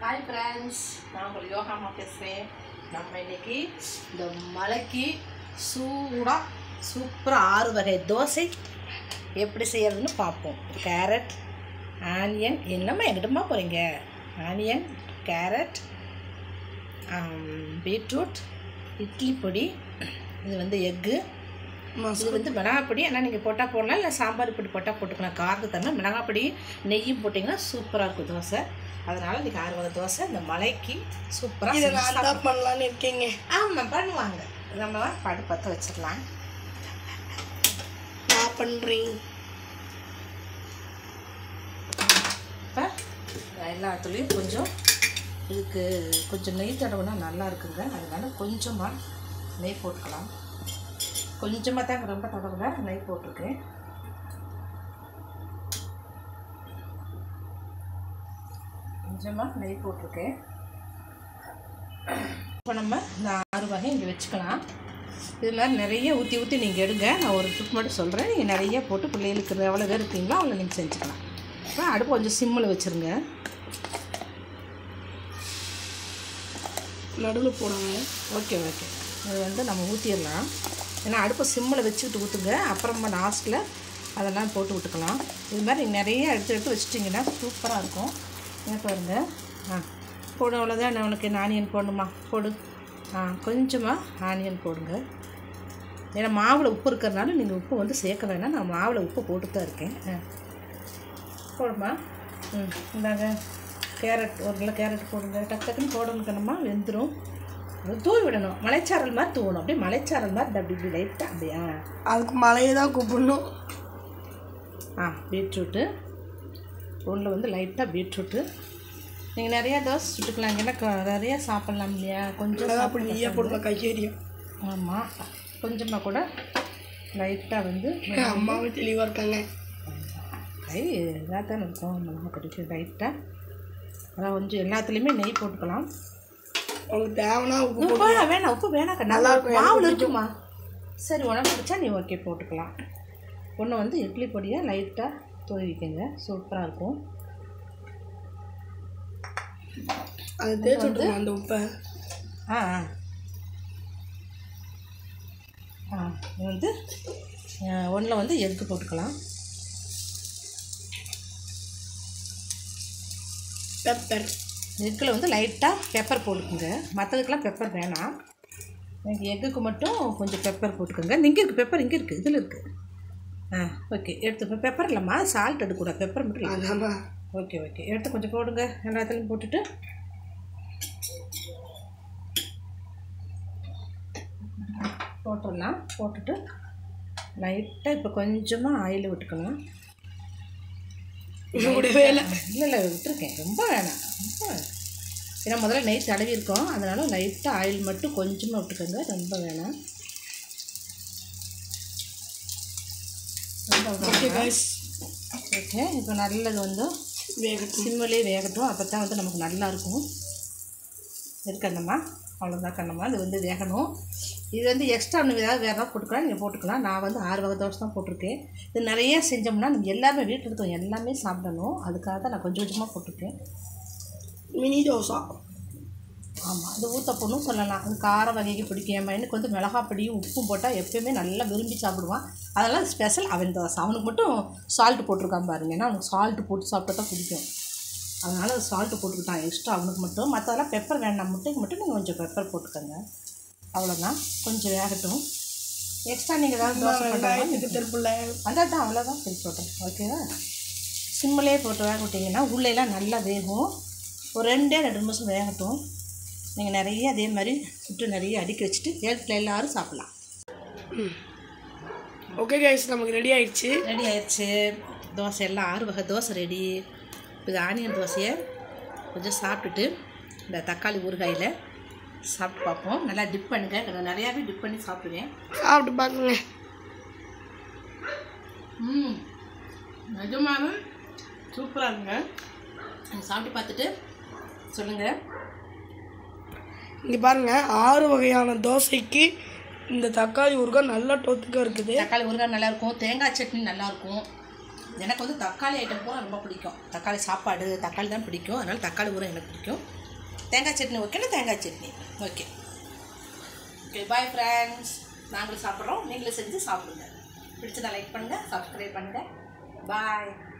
Hi friends நான் உங்கள் யோகாமா பேசுகிறேன் நம்ம இன்னைக்கு இந்த மலைக்கு சூடாக சூப்பராக ஆறு வகை தோசை எப்படி செய்யறதுன்னு பார்ப்போம் கேரட் ஆனியன் என்னம்மா எங்கிட்டமா போகிறீங்க ஆனியன் கேரட் பீட்ரூட் இட்லி பொடி இது வந்து எக்கு இது வந்து மிளகாய் பொடி ஆனால் நீங்கள் போட்டால் போடலாம் இல்லை சாம்பார் பொடி போட்டால் போட்டுக்கலாம் காரத்துக்கு தரணும் மிளகாய் பொடி நெய்யும் போட்டிங்கன்னா சூப்பராக இருக்கும் தோசை அதனால் இன்றைக்கி ஆறு வகை தோசை இந்த மலைக்கு சூப்பராக இதை நான் தான் பண்ணலான்னு இருக்கேங்க ஆமாம் பண்ணுவாங்க நம்ம படு பற்ற வச்சிடலாம் நான் பண்ணுறேன் இப்போ எல்லாத்துலேயும் கொஞ்சம் இதுக்கு கொஞ்சம் நெய் தடவைனா நல்லா இருக்குங்க அதனால கொஞ்சமாக நெய் போட்டுக்கலாம் கொஞ்சமாக தான் ரொம்ப தடவை நெய் போட்டிருக்கேன் கொஞ்சமாக நெய் போட்டிருக்கேன் இப்போ நம்ம இந்த ஆறு வகை இங்கே வச்சுக்கலாம் இது மாதிரி நிறைய ஊற்றி ஊற்றி நீங்கள் எடுங்க நான் ஒரு ட்ரிப் மட்டும் சொல்கிறேன் நீங்கள் நிறைய போட்டு பிள்ளைகளுக்கு எவ்வளோ பேர் இருக்கீங்களோ அவ்வளோ நீங்கள் செஞ்சுக்கலாம் இப்போ அடுப்பு கொஞ்சம் சிம்மில் வச்சுருங்க நடுவில் போடுவாங்க ஓகே ஓகே இது வந்து நம்ம ஊற்றிடலாம் ஏன்னா அடுப்பை சிம்மில் வச்சுக்கிட்டு ஊற்றுங்க அப்புறமா லாஸ்ட்டில் அதெல்லாம் போட்டு விட்டுக்கலாம் இது மாதிரி நீங்கள் நிறைய எடுத்து எடுத்து வச்சிட்டிங்கன்னா சூப்பராக இருக்கும் இங்கே பாருங்க ஆ போடு அவ்வளோதான் நான் உனக்கு ஆனியன் போடணுமா போடு ஆ கொஞ்சமாக ஆனியன் போடுங்க ஏன்னா மாவில் உப்பு இருக்கிறதுனால நீங்கள் உப்பு வந்து சேர்க்க வேணாம் நான் மாவில் உப்பு போட்டு தான் இருக்கேன் ஆ போடுமா ம் இந்தாங்க கேரட் ஒரு கிலோ கேரட் போடுங்க டக்கு டக்குன்னு போடணுக்கணுமா வெந்துடும் அது தூவி விடணும் மலைச்சாரல் மாதிரி தூவணும் அப்படியே மலைச்சாரல் மாதிரி அப்படி இப்படி லைட்டாக அப்படியா அதுக்கு மழையை தான் கூப்பிடணும் ஆ பீட்ரூட்டு உள்ள வந்து லைட்டாக பீட்ரூட்டு நீங்கள் நிறையா தோசை சுட்டுக்கலாம் ஏன்னா க- நிறையா சாப்பிட்லாம் இல்லையா கொஞ்சம் அப்படி சாப்பிட நீயே போடலாம் கையேறியும் ஆமாம் கொஞ்சமாக கூட லைட்டாக வந்து அம்மாவும் தெளிவாக இருக்காங்க கை இதாக தானே இருக்கும் மிளகா பிடிக்கும் லைட்டாக அதான் கொஞ்சம் எல்லாத்துலேயுமே நெய் போட்டுக்கலாம் உங்களுக்கு தேவைன்னா உப்பு உப்பு வேணாம் வேணாம் உப்பு வேணாம் கண்ணா. நல்லா இருக்கும், எனக்கு மாவுல இருக்குமா சரி உனக்கு பிடிச்சா நீ ஓகே போட்டுக்கலாம் ஒன்று வந்து இட்லி பொடியை லைட்டாக தூவி வைக்கங்க சூப்பராக இருக்கும் அதை தேய்ச்சி விட்டுருங்க அந்த உப்பை ஆ ஆ ஆ இது வந்து ஒன்றில் வந்து எக்கு போட்டுக்கலாம் பெப்பர் எக்கில் வந்து லைட்டாக பெப்பர் போட்டுக்குங்க மற்றதுக்கெல்லாம் பெப்பர் வேணாம் எனக்கு எக்குக்கு மட்டும் கொஞ்சம் பெப்பர் போட்டுக்கோங்க இங்கே இருக்குது பெப்பர் இங்கே இருக்குது இதில் இருக்குது ஆ ஓகே எடுத்து பெப்பர் இல்லைம்மா சால்ட் எடுக்கக்கூடாது பெப்பர் மட்டும் இல்லை அதாம்மா ஓகே ஓகே எடுத்து கொஞ்சம் போடுங்க எல்லாத்துலையும் போட்டுட்டு போட்டுடலாம் போட்டுட்டு லைட்டாக இப்போ கொஞ்சமாக ஆயில் விட்டுக்கலாம் இது கூடவே இல்லை இல்லை இல்லை விட்டுருக்கேன் ரொம்ப வேணாம் ரொம்ப வேணாம். ஏன்னா முதல்ல நெய் தடவி இருக்கோம் அதனால் லைட்டாக ஆயில் மட்டும் கொஞ்சமாக விட்டுக்கோங்க ரொம்ப வேணாம் ரொம்ப ஓகே வேணாம். கைஸ் ஓகே இப்போ நல்லது வந்து வேகட்டும் சிம்மிலே வேகட்டும் அப்போ தான் வந்து நமக்கு நல்லா இருக்கும் இருக்கணுமா அவ்வளோதான் கண்ணம்மா இது வந்து வேகணும் இது வந்து எக்ஸ்ட்ரா ஒன்று ஏதாவது வேறு ஏதாவது போட்டுக்கலாம் நீங்கள் போட்டுக்கலாம் நான் வந்து ஆறு வகை தோசை தான் போட்டிருக்கேன் இது நிறைய செஞ்சோம்னா நம்ம எல்லாருமே வீட்டில் இருக்கோம் எல்லாமே சாப்பிடணும் அதுக்காக தான் நான் கொஞ்சம் கொஞ்சமாக போட்டிருக்கேன் மினி தோசா ஆமாம் அது ஊத்தப்பொண்ணும் சொல்லலாம் அது கார வகைக்கு பிடிக்கும் என் பையனுக்கு வந்து மிளகாய் பொடியும் உப்பும் போட்டால் எப்பயுமே நல்லா விரும்பி சாப்பிடுவான் அதெல்லாம் ஸ்பெஷல் அவன் தோசை அவனுக்கு மட்டும் சால்ட்டு போட்டிருக்கான் பாருங்க ஏன்னா அவனுக்கு சால்ட்டு போட்டு சாப்பிட்டா தான் பிடிக்கும் அதனால் சால்ட்டு போட்டுக்கிட்டான் எக்ஸ்ட்ரா அவனுக்கு மட்டும் மற்றதெல்லாம் பெப்பர் வேண்டாம் முட்டைக்கு மட்டும் நீங்கள் கொஞ்சம் பெப்பர் போட்டுக்கோங்க அவ்வளோதான் கொஞ்சம் வேகட்டும் எக்ஸ்ட்ரா நீங்கள் ஏதாவது தோசை பண்ணுறாங்க வெங்காயத்துக்கு தெருப்புல அதான் தான் அவ்வளோதான் பிரித்து விட்டேன் ஓகேவா சிம்மிலே போட்டு வேக விட்டிங்கன்னா உள்ளேலாம் நல்லா வேகும் ஒரு ரெண்டே ரெண்டு நிமிஷம் வேகட்டும் நீங்கள் நிறைய அதே மாதிரி சுட்டு நிறைய அடுக்கி வச்சுட்டு ஏழத்தில் எல்லாரும் சாப்பிட்லாம் ஓகே கைஸ் நமக்கு ரெடி ஆயிடுச்சு ரெடி ஆயிடுச்சு தோசை எல்லாம் ஆறு வகை தோசை ரெடி இது ஆனியன் தோசையை கொஞ்சம் சாப்பிட்டுட்டு இந்த தக்காளி ஊறுகாயில் சாப்பிட்டு பார்ப்போம் நல்லா டிப் பண்ணுங்க நான் நிறையாவே டிப் பண்ணி சாப்பிடுவேன் சாப்பிட்டு பார்க்குங்க ம் நிஜமாவே சூப்பராக இருக்குங்க நீங்கள் சாப்பிட்டு பார்த்துட்டு சொல்லுங்கள் இங்கே பாருங்க ஆறு வகையான தோசைக்கு இந்த தக்காளி ஊறுகாய் நல்லா டொத்துக்காக இருக்குது தக்காளி ஊறுகாய் நல்லாயிருக்கும் தேங்காய் சட்னி நல்லாயிருக்கும் எனக்கு வந்து தக்காளி ஐட்டம் பூரா ரொம்ப பிடிக்கும் தக்காளி சாப்பாடு தக்காளி தான் பிடிக்கும் அதனால் தக்காளி ஊரம் எனக்கு பிடிக்கும் தேங்காய் சட்னி ஓகேனா தேங்காய் சட்னி ஓகே ஓகே பாய் ஃப்ரெண்ட்ஸ் நாங்களும் சாப்பிட்றோம் நீங்களும் செஞ்சு சாப்பிடுங்க பிடிச்சதா லைக் பண்ணுங்கள் சப்ஸ்கிரைப் பண்ணுங்கள் பாய்